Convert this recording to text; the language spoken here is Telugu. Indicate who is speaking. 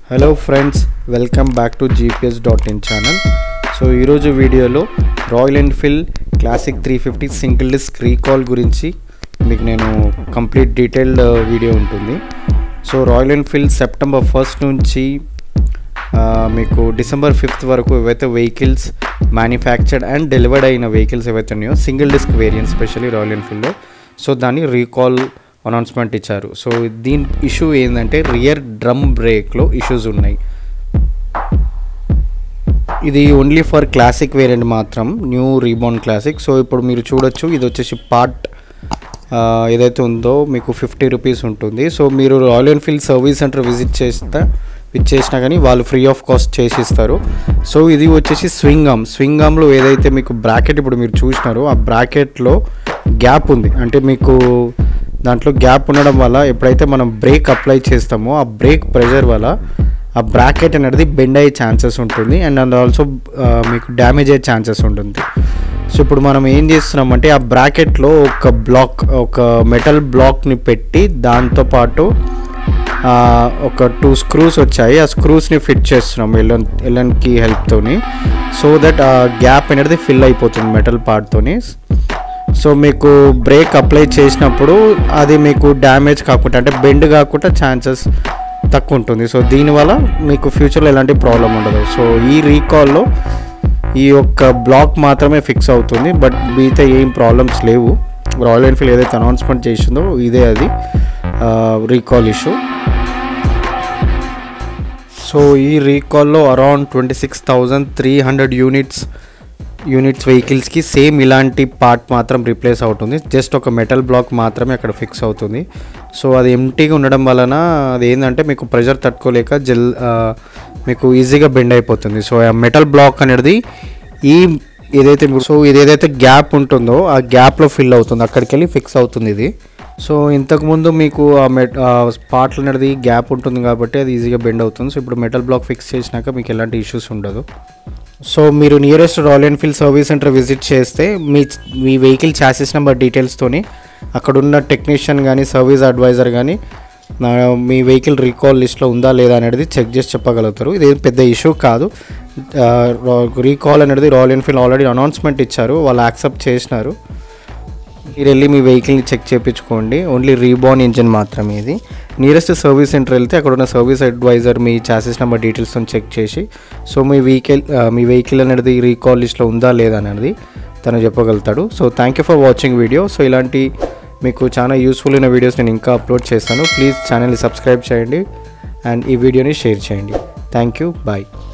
Speaker 1: hello friends welcome back to GPS dot in channel so ఈరోజు వీడియోలో Royal Enfield Classic three fifty single disc recall గురించి మీకు నేను కంప్లీట్ డీటెయిల్డ్ వీడియో ఉంటుంది so Royal Enfield September first నుంచి ఆ, మీకు డిసెంబర్ ఫిఫ్త్ వరకు ఏవైతే వెహికల్స్ మ్యానుఫ్యాక్చర్డ్ అండ్ డెలివర్డ్ అయిన వెహికల్స్ ఏవైతే ఉన్నాయో single disc variant specially Royal ఎన్ఫీల్డ్లో సో దాన్ని రీకాల్ అనౌన్స్మెంట్ ఇచ్చారు సో దీని ఇష్యూ ఏంటంటే రియర్ డ్రమ్ బ్రేక్లో ఇష్యూస్ ఉన్నాయి ఇది ఓన్లీ ఫర్ క్లాసిక్ వేరియంట్ మాత్రం న్యూ రీబౌండ్ క్లాసిక్ సో ఇప్పుడు మీరు చూడొచ్చు ఇది వచ్చేసి పార్ట్ ఏదైతే ఉందో మీకు ఫిఫ్టీ రూపీస్ ఉంటుంది సో మీరు Royal Enfield service centre visit చేస్తే విజిట్ చేసినా కానీ వాళ్ళు ఫ్రీ ఆఫ్ కాస్ట్ చేసి ఇస్తారు సో ఇది వచ్చేసి స్వింగ్ ఆమ్ స్వింగ్ ఆమ్లో ఏదైతే మీకు బ్రాకెట్ ఇప్పుడు మీరు చూసినారో ఆ బ్రాకెట్లో గ్యాప్ ఉంది అంటే మీకు దాంట్లో గ్యాప్ ఉండడం వల్ల ఎప్పుడైతే మనం బ్రేక్ అప్లై చేస్తామో ఆ బ్రేక్ ప్రెషర్ వల్ల ఆ బ్రాకెట్ అనేది బెండ్ అయ్యే ఛాన్సెస్ ఉంటుంది అండ్ అండ్ ఆల్సో మీకు డ్యామేజ్ అయ్యే ఛాన్సెస్ ఉంటుంది సో ఇప్పుడు మనం ఏం చేస్తున్నామంటే ఆ బ్రాకెట్లో ఒక బ్లాక్ ఒక మెటల్ బ్లాక్ని పెట్టి దాంతోపాటు ఆ, ఒక టూ స్క్రూస్ వచ్చాయి ఆ స్క్రూస్ని ఫిట్ చేస్తున్నాం ఎల్ఎన్ ఎల్ఎన్కి హెల్ప్తోని సో దట్ ఆ గ్యాప్ అనేది ఫిల్ అయిపోతుంది మెటల్ పార్ట్తోని సో మీకు బ్రేక్ అప్లై చేసినప్పుడు అది మీకు డ్యామేజ్ కాకుండా అంటే బెండ్ కాకుండా ఛాన్సెస్ తక్కువ ఉంటుంది సో దీనివల్ల మీకు ఫ్యూచర్లో ఎలాంటి ప్రాబ్లం ఉండదు సో ఈ రీకాల్లో ఈ యొక్క బ్లాక్ మాత్రమే ఫిక్స్ అవుతుంది బట్ మిగతా ఏం ప్రాబ్లమ్స్ లేవు రాయల్ ఎన్ఫీల్డ్ ఏదైతే అనౌన్స్మెంట్ చేసిందో ఇదే అది రీకాల్ ఇష్యూ సో ఈ రీకాల్లో around twenty six thousand three hundred units units వెహికల్స్కి సేమ్ ఇలాంటి పార్ట్ మాత్రం రీప్లేస్ అవుతుంది జస్ట్ ఒక మెటల్ బ్లాక్ మాత్రమే అక్కడ ఫిక్స్ అవుతుంది సో అది ఎంటీగా ఉండడం వలన అది ఏంటంటే మీకు ప్రెషర్ తట్టుకోలేక జెల్ ఆ, మీకు ఈజీగా బెండ్ అయిపోతుంది సో ఆ మెటల్ బ్లాక్ అనేది ఈ ఏదైతే సో ఇది ఏదైతే గ్యాప్ ఉంటుందో ఆ గ్యాప్లో ఫిల్ అవుతుంది అక్కడికి వెళ్ళి ఫిక్స్ అవుతుంది ఇది సో ఇంతకుముందు మీకు ఆ మెట్ పార్ట్లు అనేది గ్యాప్ ఉంటుంది కాబట్టి అది ఈజీగా బెండ్ అవుతుంది సో ఇప్పుడు మెటల్ బ్లాక్ ఫిక్స్ చేసినాక మీకు ఎలాంటి ఇష్యూస్ ఉండదు సో మీరు nearest Royal Enfield service centre visit చేస్తే మీ మీ వెహికల్ ఛాసెస్ నెంబర్ డీటెయిల్స్తోని అక్కడున్న టెక్నీషియన్ కానీ సర్వీస్ అడ్వైజర్ కానీ నా మీ వెహికల్ రీకాల్ లిస్ట్లో ఉందా లేదా అనేది చెక్ చేసి చెప్పగలుగుతారు ఇది ఏం పెద్ద ఇష్యూ కాదు రీకాల్ అనేది రాయల్ ఎన్ఫీల్డ్ ఆల్రెడీ అనౌన్స్మెంట్ ఇచ్చారు వాళ్ళు యాక్సెప్ట్ చేసినారు మీరు వెళ్ళి మీ వెహికల్ని చెక్ చేయించుకోండి ఓన్లీ రీబాన్ ఇంజిన్ మాత్రమే ఇది నియరెస్ట్ సర్వీస్ సెంటర్ వెళ్తే అక్కడ ఉన్న సర్వీస్ అడ్వైజర్ మీ చాసెస్ నెంబర్ డీటెయిల్స్తో చెక్ చేసి సో మీ వెహికల్ మీ వెహికల్ అనేది రీకాల్ లిస్ట్లో ఉందా లేదా అనేది తను చెప్పగలుగుతాడు so thank you for watching video so ఇలాంటి మీకు చాలా యూస్ఫుల్ అయిన వీడియోస్ నేను ఇంకా అప్లోడ్ చేస్తాను ప్లీజ్ ఛానల్ని సబ్స్క్రైబ్ చేయండి అండ్ ఈ వీడియోని షేర్ చేయండి థ్యాంక్ యూ బాయ్